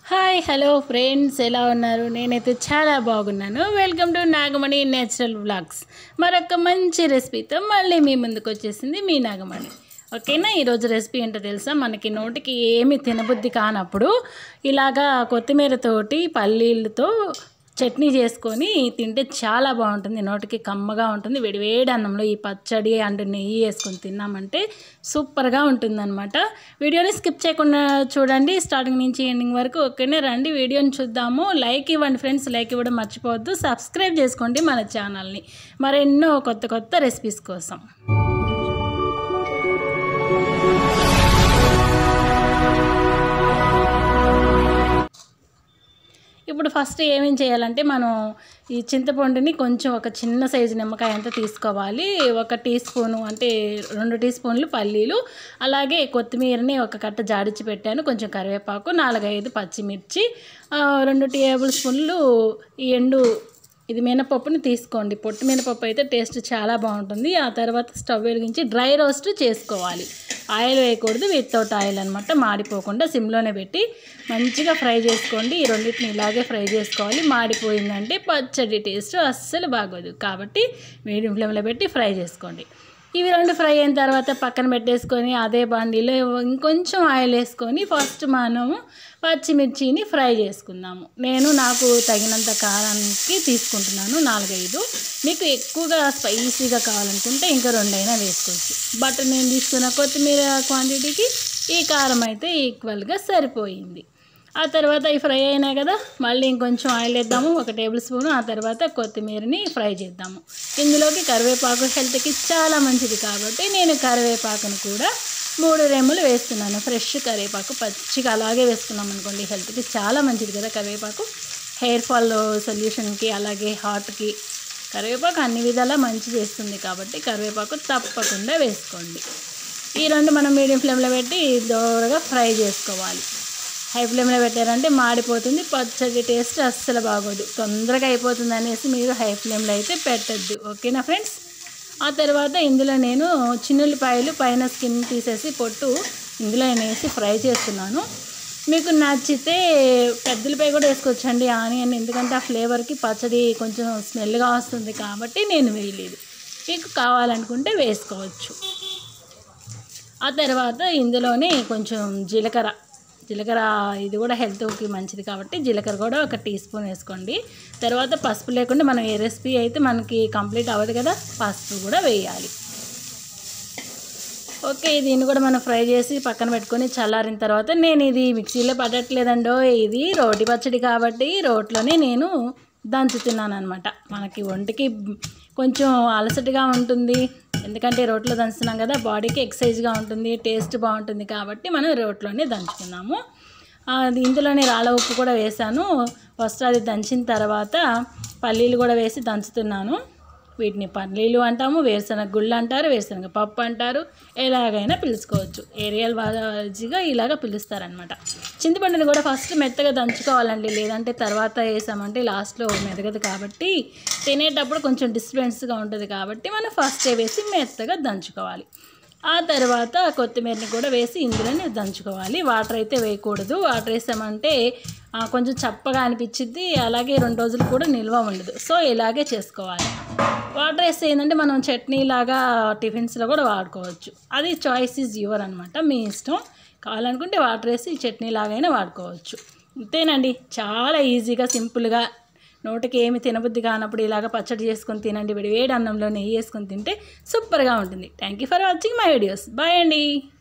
hi hello friends ఎలా ఉన్నారు నేనైతే చాలా బాగున్నాను welcome to Nagamani natural vlogs మరొక మంచి రెసిపీతో మళ్ళీ మీ ముందుకు వచ్చేసింది మీ నాగమణి ఓకేనా ఈరోజు రెసిపీ ఏంటో తెలుసా మనకి నోటికి ఏమి తినబుద్ధి కానప్పుడు ఇలాగా కొత్తిమీరతోటి పల్లీలతో చట్నీ చేసుకొని తింటే చాలా బాగుంటుంది నోటికి కమ్మగా ఉంటుంది వేడివేడి అన్నంలో ఈ పచ్చడి అండ్ నెయ్యి వేసుకొని తిన్నామంటే సూపర్గా ఉంటుందన్నమాట వీడియోని స్కిప్ చేయకుండా చూడండి స్టార్టింగ్ నుంచి ఎండింగ్ వరకు ఓకేనే రండి వీడియోని చూద్దాము లైక్ ఇవ్వండి ఫ్రెండ్స్ లైక్ ఇవ్వడం మర్చిపోవద్దు సబ్స్క్రైబ్ చేసుకోండి మన ఛానల్ని మరెన్నో కొత్త కొత్త రెసిపీస్ కోసం ఇప్పుడు ఫస్ట్ ఏమేం చేయాలంటే మనం ఈ చింతపండుని కొంచెం ఒక చిన్న సైజు నిమ్మకాయ అంతా తీసుకోవాలి ఒక టీ స్పూను అంటే రెండు టీ స్పూన్లు పల్లీలు అలాగే కొత్తిమీరని ఒక కట్ట జాడిచ్చి పెట్టాను కొంచెం కరివేపాకు నాలుగైదు పచ్చిమిర్చి ఆ, రెండు టేబుల్ స్పూన్లు ఈ ఎండు ఇది మినపప్పుని తీసుకోండి పొట్టు మినపప్పు అయితే టేస్ట్ చాలా బాగుంటుంది ఆ తర్వాత స్టవ్ వెలిగించి డ్రై రోస్ట్ చేసుకోవాలి ఆయిల్ వేయకూడదు వితౌట్ ఆయిల్ అనమాట మాడిపోకుండా సిమ్లోనే పెట్టి మంచిగా ఫ్రై చేసుకోండి ఈ రెండింటిని ఇలాగే ఫ్రై చేసుకోవాలి మాడిపోయిందంటే పచ్చడి టేస్ట్ అస్సలు బాగోదు కాబట్టి మీడియం ఫ్లేమ్లో పెట్టి ఫ్రై చేసుకోండి ఇవి రెండు ఫ్రై అయిన తర్వాత పక్కన పెట్టేసుకొని అదే బండిలో ఇంకొంచెం ఆయిల్ వేసుకొని ఫస్ట్ మనము పచ్చిమిర్చిని ఫ్రై చేసుకుందాము నేను నాకు తగినంత కారానికి తీసుకుంటున్నాను నాలుగైదు మీకు ఎక్కువగా స్పైసీగా కావాలనుకుంటే ఇంకా రెండైనా వేసుకోవచ్చు బట్ నేను తీసుకున్న కొత్తిమీర క్వాంటిటీకి ఈ కారం అయితే ఈక్వల్గా సరిపోయింది ఆ తర్వాత ఈ ఫ్రై అయినాయి కదా మళ్ళీ ఇంకొంచెం ఆయిల్ వేద్దాము ఒక టేబుల్ స్పూన్ ఆ తర్వాత కొత్తిమీరని ఫ్రై చేద్దాము ఇందులోకి కరివేపాకు హెల్త్కి చాలా మంచిది కాబట్టి నేను కరివేపాకును కూడా మూడు రెమ్మలు వేస్తున్నాను ఫ్రెష్ కరివేపాకు పచ్చిగా అలాగే వేసుకున్నాం అనుకోండి హెల్త్కి చాలా మంచిది కదా కరివేపాకు హెయిర్ ఫాల్ సొల్యూషన్కి అలాగే హార్ట్కి కరివేపాకు అన్ని విధాలా మంచి చేస్తుంది కాబట్టి కరివేపాకు తప్పకుండా వేసుకోండి ఈ రెండు మనం మీడియం ఫ్లేమ్లో పెట్టి దోరగా ఫ్రై చేసుకోవాలి హై ఫ్లేమ్లో పెట్టారంటే మాడిపోతుంది పచ్చడి టేస్ట్ అస్సలు బాగోదు తొందరగా అయిపోతుంది అనేసి మీరు హై ఫ్లేమ్లో అయితే పెట్టద్దు ఓకేనా ఫ్రెండ్స్ ఆ తర్వాత ఇందులో నేను చిన్నుల్లిపాయలు పైన స్కిన్ తీసేసి పొట్టు ఇందులో వేసి ఫ్రై చేస్తున్నాను మీకు నచ్చితే పెద్దలపై కూడా వేసుకోవచ్చండి ఆనియన్ ఎందుకంటే ఆ ఫ్లేవర్కి పచ్చడి కొంచెం స్మెల్గా వస్తుంది కాబట్టి నేను వేయలేదు మీకు కావాలనుకుంటే వేసుకోవచ్చు ఆ తర్వాత ఇందులోనే కొంచెం జీలకర్ర జీలకర్ర ఇది కూడా హెల్త్కి మంచిది కాబట్టి జీలకర్ర కూడా ఒక టీ స్పూన్ వేసుకోండి తర్వాత పసుపు లేకుండా మనం ఏ రెసిపీ అయితే మనకి కంప్లీట్ అవ్వదు కదా పసుపు కూడా వేయాలి ఓకే దీన్ని కూడా మనం ఫ్రై చేసి పక్కన పెట్టుకొని చల్లారిన తర్వాత నేను ఇది మిక్సీలో పడట్లేదండో ఇది రోటి పచ్చడి కాబట్టి రోట్లోనే నేను దంచుతున్నాను అనమాట మనకి ఒంటికి కొంచెం అలసటగా ఉంటుంది ఎందుకంటే రోట్లో దంచుతున్నాం కదా బాడీకి ఎక్సైజ్గా ఉంటుంది టేస్ట్ బాగుంటుంది కాబట్టి మనం రోట్లోనే దంచుకున్నాము అది ఇందులోనే రాళ్ళ ఉప్పు కూడా వేసాను ఫస్ట్ అది దంచిన తర్వాత పల్లీలు కూడా వేసి దంచుతున్నాను వీటిని పల్లీలు అంటాము వేరుశనగ గుళ్ళు అంటారు వేరుశనగ పప్పు అంటారు ఎలాగైనా పిలుచుకోవచ్చు ఏరియల్ వాజిగా ఇలాగ పిలుస్తారనమాట చింతపండుని కూడా ఫస్ట్ మెత్తగా దంచుకోవాలండి లేదంటే తర్వాత వేసామంటే లాస్ట్లో మెదగదు కాబట్టి తినేటప్పుడు కొంచెం డిస్టర్బెన్స్గా ఉంటుంది కాబట్టి మనం ఫస్ట్ వేసి మెత్తగా దంచుకోవాలి ఆ తర్వాత కొత్తిమీరని కూడా వేసి ఇందులోనే దంచుకోవాలి వాటర్ అయితే వేయకూడదు వాటర్ వేసామంటే ఆ, కొంచెం చప్పగా అనిపించిద్ది అలాగే రెండు రోజులు కూడా నిల్వ ఉండదు సో ఇలాగే చేసుకోవాలి వాటర్ వేస్తే ఏంటంటే మనం చట్నీ లాగా టిఫిన్స్లో కూడా వాడుకోవచ్చు అది చాయిస్ ఈజ్ యువర్ అనమాట మీ ఇష్టం కావాలనుకుంటే వాటర్ వేసి చట్నీ లాగైనా వాడుకోవచ్చు అంతేనండి చాలా ఈజీగా సింపుల్గా నోటికి ఏమి తినబుద్ధి కానప్పుడు ఇలాగ పచ్చడి చేసుకొని తినండి విడి వేడి అన్నంలో నెయ్యి వేసుకొని తింటే సూపర్గా ఉంటుంది thank you for watching my videos bye అండి